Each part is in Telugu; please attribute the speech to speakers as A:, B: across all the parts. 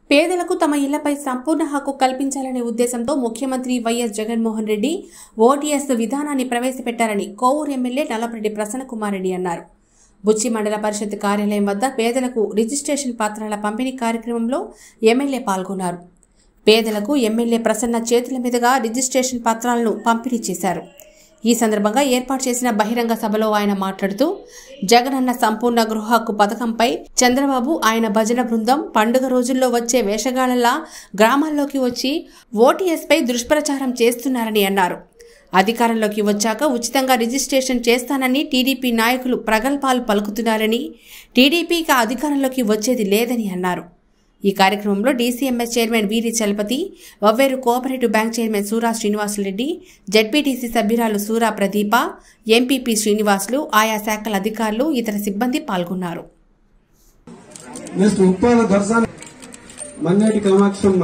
A: పేదలకు తమ ఇళ్లపై సంపూర్ణ హక్కు కల్పించాలనే ఉద్దేశంతో ముఖ్యమంత్రి వైఎస్ జగన్మోహన్ రెడ్డి ఓటీఎస్ విధానాన్ని ప్రవేశపెట్టారని కోవూరు ఎమ్మెల్యే నల్లపరెడ్డి ప్రసన్నకుమార్ రెడ్డి అన్నారు బుచ్చి మండల పరిషత్ కార్యాలయం వద్ద పేదలకు రిజిస్ట్రేషన్ పత్రాల పంపిణీ కార్యక్రమంలో ఎమ్మెల్యే పాల్గొన్నారు పేదలకు ఎమ్మెల్యే ప్రసన్న చేతుల మీదుగా రిజిస్ట్రేషన్ పత్రాలను పంపిణీ చేశారు ఈ సందర్భంగా ఏర్పాటు చేసిన బహిరంగ సభలో ఆయన మాట్లాడుతూ జగనన్న సంపూర్ణ గృహ హక్కు పథకంపై చంద్రబాబు ఆయన భజన బృందం పండుగ రోజుల్లో వచ్చే వేషగాళ్లలా గ్రామాల్లోకి వచ్చి ఓటీఎస్పై దుష్ప్రచారం చేస్తున్నారని అన్నారు అధికారంలోకి వచ్చాక ఉచితంగా రిజిస్ట్రేషన్ చేస్తానని టీడీపీ నాయకులు ప్రగల్భాలు పలుకుతున్నారని టీడీపీకి అధికారంలోకి వచ్చేది లేదని అన్నారు ఈ కార్యక్రమంలో DCMS chairman Veeri Chalapathi Vavveru cooperative bank chairman Sura Srinivasulareddy ZPTC సభ్యురాలు సూరా ప్రదీప ఎంపీపీ శ్రీనివాసులు ఆయా శాఖల అధికారులు ఇతర సిబ్బంది పాల్గొన్నారు
B: నెక్స్ట్ ఉప్పాల దర్శనం మన్నేటి కామాక్షమ్మ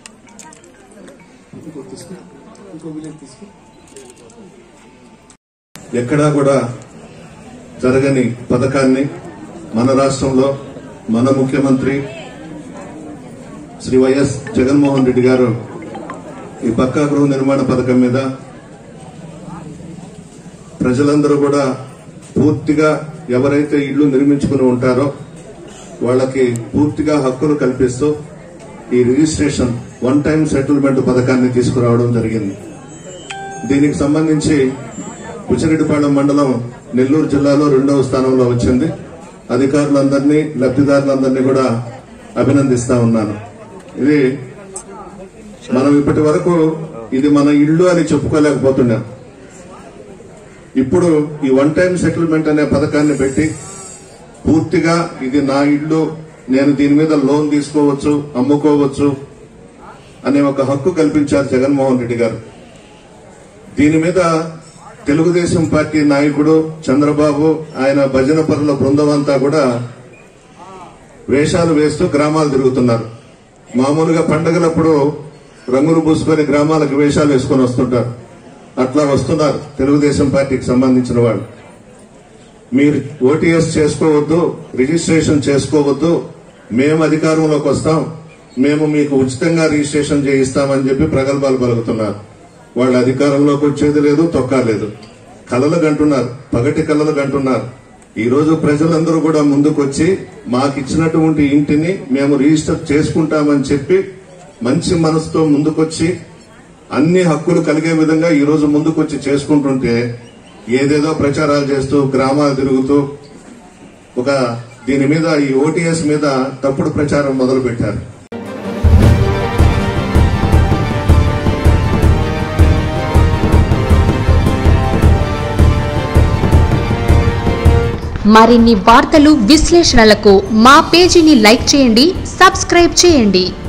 B: ఇంకో తీసుకో ఇంకో విలేజ్ తీసుకో
C: ఎక్కడా కూడా జరగని పథకాన్ని మన రాష్ట్రంలో మన ముఖ్యమంత్రి శ్రీ వైఎస్ జగన్మోహన్ రెడ్డి గారు ఈ పక్కా గృహ నిర్మాణ పథకం మీద ప్రజలందరూ కూడా పూర్తిగా ఎవరైతే ఇళ్లు నిర్మించుకుని ఉంటారో వాళ్ళకి పూర్తిగా హక్కులు కల్పిస్తూ ఈ రిజిస్ట్రేషన్ వన్ టైం సెటిల్మెంట్ పథకాన్ని తీసుకురావడం జరిగింది దీనికి సంబంధించి బుచ్చిరెడ్డిపాళెం మండలం నెల్లూరు జిల్లాలో రెండవ స్థానంలో వచ్చింది అధికారులందరినీ లబ్ధిదారులందరినీ కూడా అభినందిస్తా ఉన్నాను ఇది మనం ఇప్పటి వరకు ఇది మన ఇల్లు అని చెప్పుకోలేకపోతున్నాం ఇప్పుడు ఈ వన్ టైం సెటిల్మెంట్ అనే పథకాన్ని పెట్టి పూర్తిగా ఇది నా ఇల్లు నేను దీని మీద లోన్ తీసుకోవచ్చు అమ్ముకోవచ్చు అనే ఒక హక్కు కల్పించారు జగన్మోహన్ రెడ్డి గారు దీని మీద తెలుగుదేశం పార్టీ నాయకుడు చంద్రబాబు ఆయన భజన పరుల బృందం అంతా కూడా వేషాలు వేస్తూ గ్రామాలు తిరుగుతున్నారు మామూలుగా పండగలప్పుడు రంగులు పూసుకొని గ్రామాలకు వేషాలు వేసుకొని వస్తుంటారు అట్లా వస్తున్నారు తెలుగుదేశం పార్టీకి సంబంధించిన వాళ్ళు మీరు ఓటీఎస్ చేసుకోవద్దు రిజిస్ట్రేషన్ చేసుకోవద్దు మేము అధికారంలోకి వస్తాం మేము మీకు ఉచితంగా రిజిస్ట్రేషన్ చేయిస్తామని చెప్పి ప్రగల్భాలు పలుకుతున్నారు వాళ్ళు అధికారంలోకి వచ్చేది లేదు తొక్కలేదు కలలు గంటున్నారు పగటి కలలు గంటున్నారు ఈ రోజు ప్రజలందరూ కూడా ముందుకొచ్చి మాకిచ్చినటువంటి ఇంటిని మేము రిజిస్టర్ చేసుకుంటామని చెప్పి మంచి మనసుతో ముందుకొచ్చి అన్ని హక్కులు కలిగే విధంగా ఈ రోజు ముందుకొచ్చి చేసుకుంటుంటే ఏదేదో ప్రచారాలు చేస్తూ గ్రామాలు తిరుగుతూ ఒక దీని మీద ఈ ఓటీఎస్ మీద తప్పుడు ప్రచారం మొదలు పెట్టారు
D: మరిన్ని వార్తలు విశ్లేషణలకు మా పేజీని లైక్ చేయండి సబ్స్క్రైబ్ చేయండి